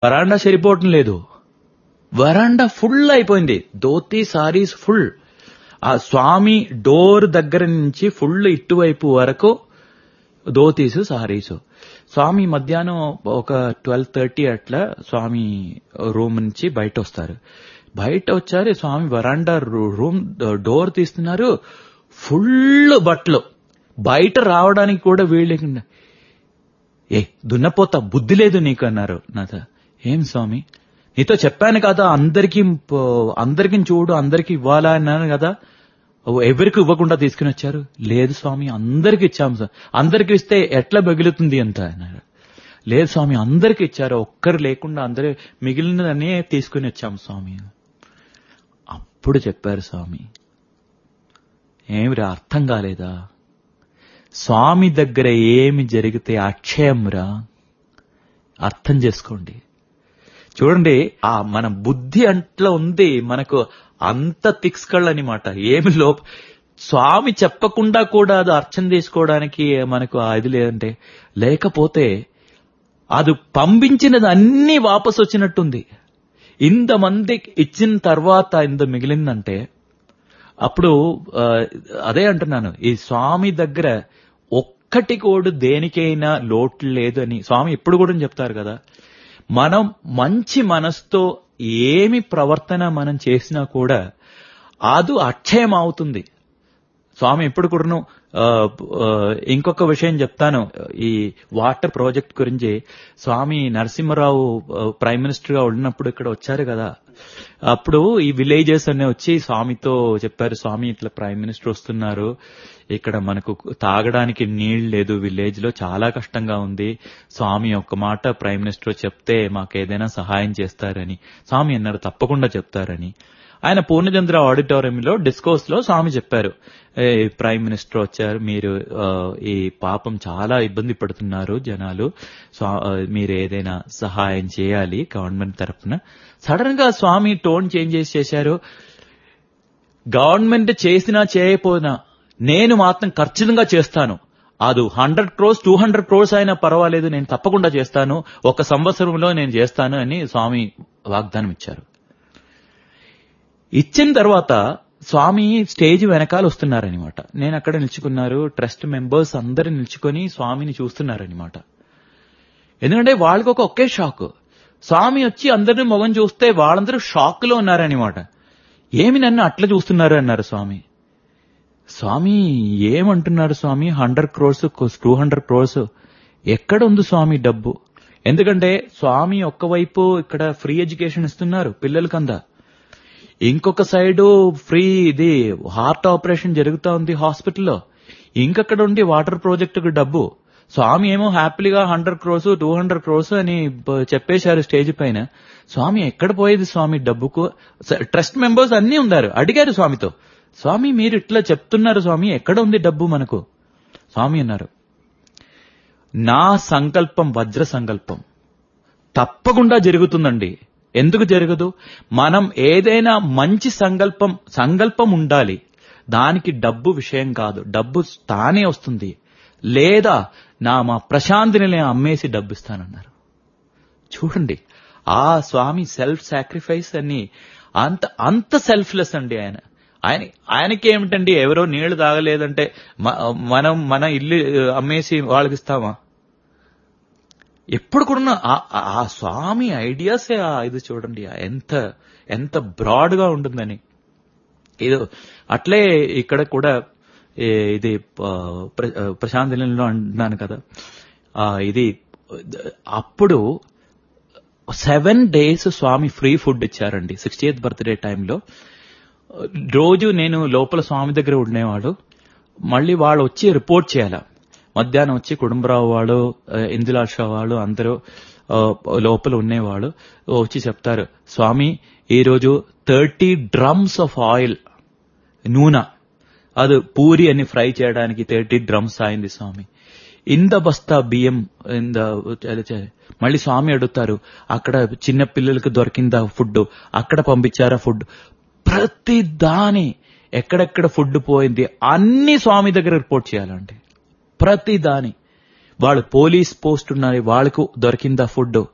వరాండా సరిపోవటం లేదు వరాండా ఫుల్ అయిపోయింది ధోతి సారీస్ ఫుల్ ఆ స్వామి డోర్ దగ్గర నుంచి ఫుల్ ఇటువైపు వరకు ధోతీసు సారీసు స్వామి మధ్యాహ్నం ఒక ట్వెల్వ్ థర్టీ అట్లా స్వామి రూమ్ నుంచి బయట వస్తారు బయట వచ్చారు స్వామి వరాండా రూమ్ డోర్ తీస్తున్నారు ఫుల్ బట్టలు బయట రావడానికి కూడా వీళ్ళకుండా ఏ దున్నపోతా బుద్ధి లేదు నీకు అన్నారు నాతో ఏం స్వామి నీతో చెప్పాను కదా అందరికి అందరికి చూడు అందరికి ఇవ్వాలా అన్నాను కదా ఎవరికి ఇవ్వకుండా తీసుకుని వచ్చారు లేదు స్వామి అందరికి ఇచ్చాము స్వామి అందరికి ఇస్తే ఎట్లా మిగులుతుంది అంత అన్నారు లేదు స్వామి అందరికి ఇచ్చారు ఒక్కరు లేకుండా అందరూ మిగిలినదనే తీసుకుని వచ్చాము స్వామి అప్పుడు చెప్పారు స్వామి ఏమిరా అర్థం కాలేదా స్వామి దగ్గర ఏమి జరిగితే అక్షయంరా అర్థం చేసుకోండి చూడండి ఆ మన బుద్ధి అంట్లో ఉంది మనకు అంత తిక్స్కళ్ళనమాట ఏమి లోప స్వామి చెప్పకుండా కూడా అది అర్థం చేసుకోవడానికి మనకు ఇది లేదంటే లేకపోతే అది పంపించినది అన్ని వాపసు వచ్చినట్టుంది ఇంతమంది ఇచ్చిన తర్వాత ఇంత మిగిలిందంటే అప్పుడు అదే అంటున్నాను ఈ స్వామి దగ్గర ఒక్కటి కూడా దేనికైనా లోటు లేదు అని స్వామి ఎప్పుడు కూడా చెప్తారు కదా మనం మంచి మనసుతో ఏమి ప్రవర్తన మనం చేసినా కూడా అది అక్షయం అవుతుంది స్వామి ఎప్పుడు కూడాను ఇంకొక విషయం చెప్తాను ఈ వాటర్ ప్రాజెక్ట్ గురించి స్వామి నరసింహరావు ప్రైమ్ మినిస్టర్ గా ఉన్నప్పుడు ఇక్కడ వచ్చారు కదా అప్పుడు ఈ విలేజెస్ అనే వచ్చి స్వామితో చెప్పారు స్వామి ఇట్లా ప్రైమ్ మినిస్టర్ వస్తున్నారు ఇక్కడ మనకు తాగడానికి నీళ్ళు లేదు విలేజ్ లో చాలా కష్టంగా ఉంది స్వామి ఒక మాట ప్రైమ్ మినిస్టర్ చెప్తే మాకు ఏదైనా సహాయం చేస్తారని స్వామి అన్నారు తప్పకుండా చెప్తారని ఆయన పూర్ణచంద్ర ఆడిటోరియంలో డిస్కోర్స్ లో స్వామి చెప్పారు ప్రైమ్ మినిస్టర్ వచ్చారు మీరు ఈ పాపం చాలా ఇబ్బంది పడుతున్నారు జనాలు మీరు ఏదైనా సహాయం చేయాలి గవర్నమెంట్ తరఫున సడన్ గా స్వామి టోన్ చేంజ్ చేసి చేశారు గవర్నమెంట్ చేసినా చేయకపోయినా నేను మాత్రం ఖచ్చితంగా చేస్తాను అది hundred crores two hundred crores అయినా పర్వాలేదు నేను తప్పకుండా చేస్తాను ఒక సంవత్సరంలో నేను చేస్తాను అని స్వామి వాగ్దానం ఇచ్చారు ఇచ్చిన తర్వాత స్వామి స్టేజ్ వెనకాల వస్తున్నారనమాట నేను అక్కడ నిల్చుకున్నారు ట్రస్ట్ మెంబర్స్ అందరు నిల్చుకొని స్వామిని చూస్తున్నారనమాట ఎందుకంటే వాళ్ళకి ఒక ఒకే షాక్ స్వామి వచ్చి అందరిని మొగం చూస్తే వాళ్ళందరూ షాక్ లో ఉన్నారనమాట ఏమి నన్ను అట్లా చూస్తున్నారు అన్నారు స్వామి స్వామి ఏమంటున్నారు Swami hundred crores two hundred crores ఎక్కడ ఉంది స్వామి డబ్బు ఎందుకంటే స్వామి ఒక్కవైపు ఇక్కడ ఫ్రీ ఎడ్యుకేషన్ ఇస్తున్నారు పిల్లలకందా ఇంకొక సైడు ఫ్రీ ఇది హార్ట్ ఆపరేషన్ జరుగుతా ఉంది హాస్పిటల్లో ఇంకక్కడ ఉండి వాటర్ ప్రాజెక్టుకు డబ్బు స్వామి ఏమో హ్యాపీగా hundred crores two hundred crores అని చెప్పేశారు స్టేజ్ పైన స్వామి ఎక్కడ పోయేది స్వామి డబ్బుకు ట్రస్ట్ మెంబర్స్ అన్ని ఉన్నారు అడిగారు స్వామితో స్వామి మీరు ఇట్లా చెప్తున్నారు స్వామి ఎక్కడ ఉంది డబ్బు మనకు స్వామి అన్నారు నా సంకల్పం వజ్ర సంకల్పం తప్పకుండా జరుగుతుందండి ఎందుకు జరగదు మనం ఏదైనా మంచి సంకల్పం సంకల్పం ఉండాలి దానికి డబ్బు విషయం కాదు డబ్బు తానే వస్తుంది లేదా నా మా ప్రశాంతిని నేను అమ్మేసి డబ్బు ఇస్తానన్నారు చూడండి ఆ స్వామి సెల్ఫ్ సాక్రిఫైస్ అని అంత అంత సెల్ఫ్లెస్ అండి ఆయన ఆయన ఆయనకి ఏమిటండి ఎవరో నీళ్లు తాగలేదంటే మనం మన ఇల్లు అమ్మేసి వాళ్ళకి ఇస్తామా ఎప్పుడు కూడా ఆ స్వామి ఐడియాసే ఇది చూడండి ఎంత ఎంత బ్రాడ్ గా ఉంటుందని ఇది అట్లే ఇక్కడ కూడా ఇది ప్రశాంత్ నిలయంలో అంటున్నాను కదా ఇది అప్పుడు seven days Swami free food ఇచ్చారండి సిక్స్టీ ఎయిత్ బర్త్డే టైంలో రోజు నేను లోపల స్వామి దగ్గర ఉండేవాడు మళ్ళీ వాళ్ళు వచ్చి రిపోర్ట్ చేయాల మధ్యాహ్నం వచ్చి కుటుంబరావు వాడు ఇందులాష వాళ్ళు అందరూ లోపల ఉండేవాళ్ళు వచ్చి చెప్తారు స్వామి ఈరోజు థర్టీ డ్రమ్స్ ఆఫ్ ఆయిల్ నూనె అది పూరి అని ఫ్రై చేయడానికి థర్టీ డ్రమ్స్ అయింది స్వామి ఇంద బస్తా బియ్యం ఇంద మళ్ళీ స్వామి అడుగుతారు అక్కడ చిన్న పిల్లలకు దొరికిందా ఫుడ్ అక్కడ పంపించారా ఫుడ్ ప్రతి దాని ఎక్కడెక్కడ ఫుడ్ పోయింది అన్ని స్వామి దగ్గర రిపోర్ట్ చేయాలండి ప్రతి దాని వాళ్ళు పోలీస్ పోస్ట్ ఉన్నారు వాళ్ళకు దొరికిందా ఫుడ్